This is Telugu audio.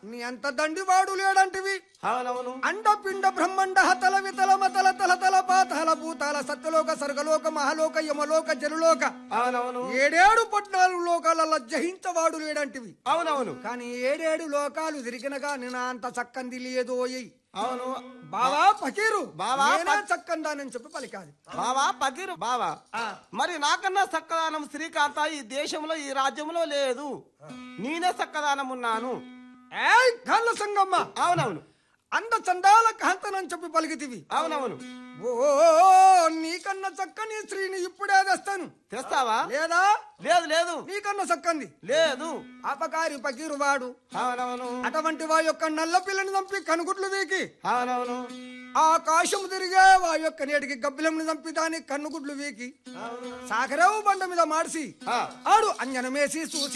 నీ అంత దండివాడు లేడంటివి అవునవును అండ పిండ బ్రహ్మండ తల వితల మతల తల తల పాతాల భూతాల సత్యలోక సర్గలోక మహాలోక యమలోక జనులోక అవునవును ఏడేడు పద్నాలుగు లోకాలలో జహించవాడు లేడంటివి అవునవును కానీ ఏడేడు లోకాలు తిరిగినగా నేను అంత చక్కంది లేదోయ్ అవును బావా పకీరు బావా, నేనే చక్కందానని చెప్పి పలికాది బావా పకీరు బావా మరి నాకన్నా సక్కదానం శ్రీకాంత ఈ దేశంలో ఈ రాజ్యంలో లేదు నేనే సక్కదానం ఉన్నాను ఏయ్ కళ్ళ సంగమ్మ అవునవును అంద చందాల కాంతనని చెప్పి పలికితివి అవునవును ఓ నీకన్నా చక్కని స్త్రీని ఇప్పుడే తెస్తాను తెస్తావా లేదా లేదు లేదు నీకన్నా చక్కంది లేదు అపకారి పకీరు వాడు అవునవును అటువంటి వా యొక్క నల్ల పిల్లని చంపి కనుగుడ్లు వీకి అవునవును ఆకాశం తిరిగే వా యొక్క నేటికి గబ్బిలంని చంపి దాని కన్నుగుడ్లు వీకి సాగరేవు బండ మీద మార్చి ఆ. ఆడు అంజనమేసి చూసి